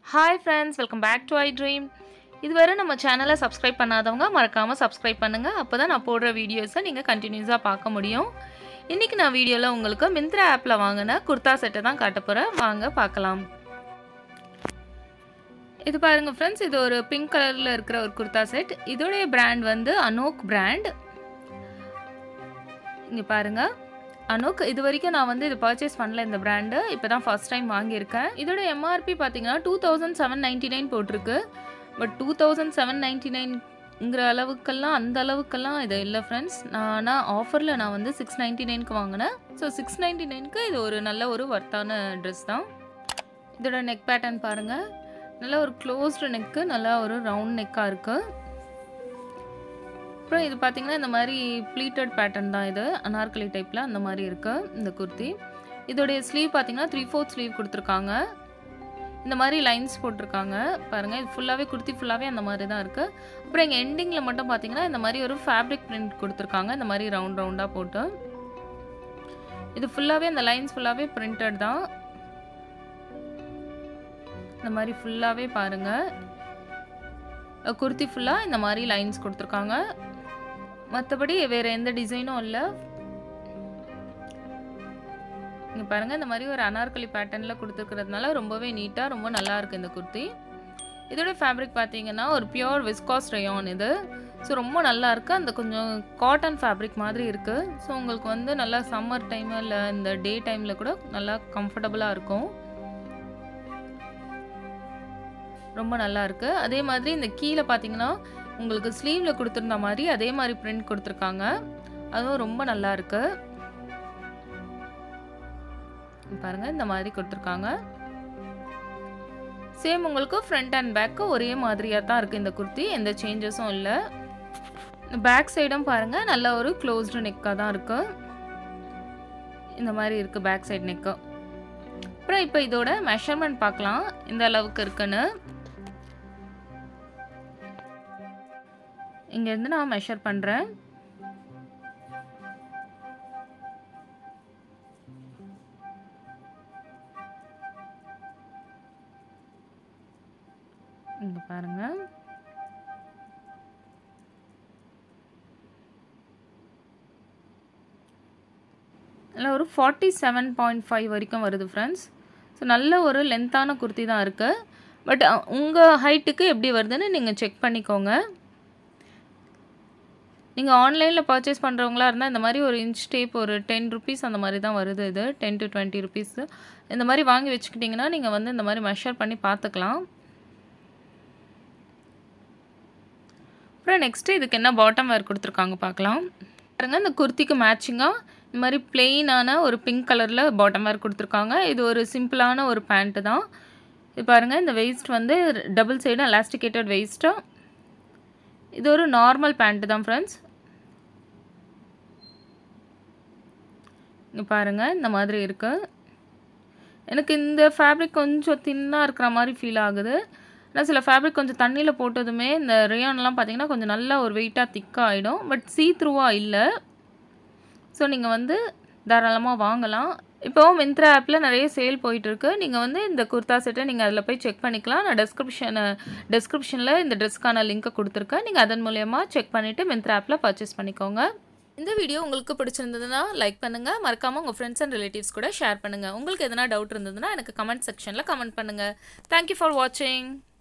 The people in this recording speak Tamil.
hi friends welcome back to I dream இதுவரை நம்ம சேனலை சப்ஸ்கிரைப் பண்ணாதவங்க மறக்காமல் சப்ஸ்கிரைப் பண்ணுங்கள் அப்போ தான் நான் போடுற வீடியோஸை நீங்கள் கண்டினியூஸாக பார்க்க முடியும் இன்றைக்கி நான் வீடியோவில் உங்களுக்கு மிந்த்ரா ஆப்பில் வாங்கின குர்தா செட்டை தான் காட்ட போகிறேன் வாங்க பார்க்கலாம் இது பாருங்கள் ஃப்ரெண்ட்ஸ் இது ஒரு பிங்க் கலரில் இருக்கிற ஒரு குர்தா செட் இதோடைய பிராண்ட் வந்து அனோக் பிராண்ட் இங்கே பாருங்கள் அனுக் இது வரைக்கும் நான் வந்து இது பர்ச்சேஸ் பண்ணல இந்த பிராண்டு இப்போ தான் ஃபஸ்ட் டைம் வாங்கியிருக்கேன் இதோட எம்ஆர்பி பார்த்தீங்கன்னா two thousand seven ninety nine போட்டிருக்கு but two thousand seven ninety நைன்ங்கிற அளவுக்கெல்லாம் அந்த அளவுக்கெல்லாம் இது இல்லை ஃப்ரெண்ட்ஸ் நான் ஆனால் ஆஃபரில் நான் வந்து சிக்ஸ் நைன்ட்டி நைனுக்கு வாங்கினேன் ஸோ சிக்ஸ் நைன்ட்டி நைனுக்கு இது ஒரு நல்ல ஒரு ஒர்த்தான ட்ரெஸ் தான் இதோட நெக் பேட்டர்ன் பாருங்கள் நல்லா ஒரு க்ளோஸ்டு நெக்கு நல்லா ஒரு ரவுண்ட் நெக்காக இருக்குது அப்புறம் இது பார்த்திங்கன்னா இந்த மாதிரி ப்ளீட்டட் பேட்டர்ன் தான் இது அனார்கலி டைப்பில் அந்த மாதிரி இருக்குது இந்த குர்த்தி இதோடைய ஸ்லீவ் பார்த்திங்கன்னா த்ரீ ஃபோர்த் ஸ்லீவ் கொடுத்துருக்காங்க இந்த மாதிரி லைன்ஸ் போட்டிருக்காங்க பாருங்கள் இது ஃபுல்லாகவே குர்த்தி ஃபுல்லாகவே அந்த மாதிரி தான் இருக்குது அப்புறம் எங்கள் எண்டிங்கில் மட்டும் பார்த்திங்கன்னா இந்த மாதிரி ஒரு ஃபேப்ரிக் பிரிண்ட் கொடுத்துருக்காங்க இந்த மாதிரி ரவுண்ட் ரவுண்டாக போட்டு இது ஃபுல்லாகவே அந்த லைன்ஸ் ஃபுல்லாகவே பிரிண்டட் தான் இந்த மாதிரி ஃபுல்லாகவே பாருங்கள் குர்த்தி ஃபுல்லாக இந்த மாதிரி லைன்ஸ் கொடுத்துருக்காங்க மற்றபடி வேறு எந்த டிசைனும் இல்லை இங்கே பாருங்கள் இந்த மாதிரி ஒரு அனார்கலி பேட்டர்னில் கொடுத்துருக்கிறதுனால ரொம்பவே நீட்டாக ரொம்ப நல்லா இருக்குது இந்த குர்த்தி இதோட ஃபேப்ரிக் பார்த்தீங்கன்னா ஒரு பியோர் விஸ்காஸ் ரயான் இது ஸோ ரொம்ப நல்லா இருக்குது அந்த கொஞ்சம் காட்டன் ஃபேப்ரிக் மாதிரி இருக்குது ஸோ உங்களுக்கு வந்து நல்லா சம்மர் டைம் இல்லை இந்த டே டைமில் கூட நல்லா கம்ஃபர்டபுளாக இருக்கும் ரொம்ப நல்லா இருக்கு அதே மாதிரி இந்த கீழே பார்த்தீங்கன்னா உங்களுக்கு ஸ்லீவில் கொடுத்துருந்த மாதிரி அதே மாதிரி பிரிண்ட் கொடுத்துருக்காங்க அதுவும் ரொம்ப நல்லா இருக்கு பாருங்க இந்த மாதிரி கொடுத்துருக்காங்க சேம் உங்களுக்கு ஃப்ரண்ட் அண்ட் பேக்கு ஒரே மாதிரியாக தான் இருக்குது இந்த குர்த்தி எந்த சேஞ்சஸும் இல்லை இந்த பேக் சைடும் பாருங்கள் நல்ல ஒரு க்ளோஸ்டு நெக்காக தான் இருக்கு இந்த மாதிரி இருக்குது பேக் சைடு நெக்கு அப்புறம் இப்போ இதோட மெஷர்மெண்ட் பார்க்கலாம் இந்த அளவுக்கு இருக்குன்னு இங்கேருந்து நான் மெஷர் பண்ணுறேன் இங்கே பாருங்கள் இல்லை ஒரு ஃபார்ட்டி செவன் பாயிண்ட் ஃபைவ் வரைக்கும் வருது ஃப்ரெண்ட்ஸ் ஸோ நல்ல ஒரு லென்த்தான குர்த்தி தான் இருக்குது பட் உங்கள் ஹைட்டுக்கு எப்படி வருதுன்னு நீங்கள் செக் பண்ணிக்கோங்க நீங்கள் ஆன்லைனில் பர்ச்சேஸ் பண்ணுறவங்களா இருந்தால் இந்த மாதிரி ஒரு இன்ச் டேப் ஒரு டென் ருபீஸ் அந்த மாதிரி தான் வருது இது டென் டு டுவெண்ட்டி ருபீஸ் இந்த மாதிரி வாங்கி வச்சுக்கிட்டிங்கன்னா நீங்கள் வந்து இந்த மாதிரி மெஷர் பண்ணி பார்த்துக்கலாம் அப்புறம் நெக்ஸ்ட்டு இதுக்கு என்ன பாட்டம் வேர் கொடுத்துருக்காங்க பார்க்கலாம் பாருங்கள் இந்த குர்த்திக்கு மேட்சிங்காக இந்த மாதிரி பிளெயினான ஒரு பிங்க் கலரில் பாட்டம் வேர் கொடுத்துருக்காங்க இது ஒரு சிம்பிளான ஒரு பேண்ட்டு தான் இது பாருங்கள் இந்த வெயிஸ்ட் வந்து டபுள் சைடு எலாஸ்டிகேட்டட் வெயிஸ்ட்டாக இது ஒரு நார்மல் பேண்ட்டு தான் ஃப்ரெண்ட்ஸ் இங்கே பாருங்கள் இந்த மாதிரி இருக்குது எனக்கு இந்த ஃபேப்ரிக் கொஞ்சம் தின்னாக இருக்கிற மாதிரி ஃபீல் ஆகுது ஆனால் சில ஃபேப்ரிக் கொஞ்சம் தண்ணியில் போட்டதுமே இந்த ரேயான்லாம் பார்த்தீங்கன்னா கொஞ்சம் நல்லா ஒரு வெயிட்டாக திக்காக ஆகிடும் பட் சீ த்ரூவாக இல்லை ஸோ நீங்கள் வந்து தாராளமாக வாங்கலாம் இப்போது மிந்த்ரா ஆப்பில் நிறைய சேல் போயிட்டுருக்கு நீங்கள் வந்து இந்த குர்தா செட்டை நீங்கள் அதில் போய் செக் பண்ணிக்கலாம் நான் டெஸ்கிரிப்ஷனை டெஸ்கிரிப்ஷனில் இந்த ட்ரெஸ்க்கான லிங்க்கை கொடுத்துருக்கேன் நீங்கள் அதன் மூலயமா செக் பண்ணிவிட்டு மிந்த்ரா ஆப்பில் பர்ச்சேஸ் பண்ணிக்கோங்க இந்த வீடியோ உங்களுக்கு பிடிச்சிருந்ததுன்னா லைக் பண்ணுங்கள் மறக்காமல் உங்கள் ஃப்ரெண்ட்ஸ் அண்ட் ரிலேட்டிவ்ஸ் கூட ஷேர் பண்ணுங்கள் உங்களுக்கு எதனா டவுட் இருந்ததுன்னா எனக்கு கமெண்ட் செக்ஷனில் கமெண்ட் பண்ணுங்கள் தேங்க்யூ ஃபார் வாட்சிங்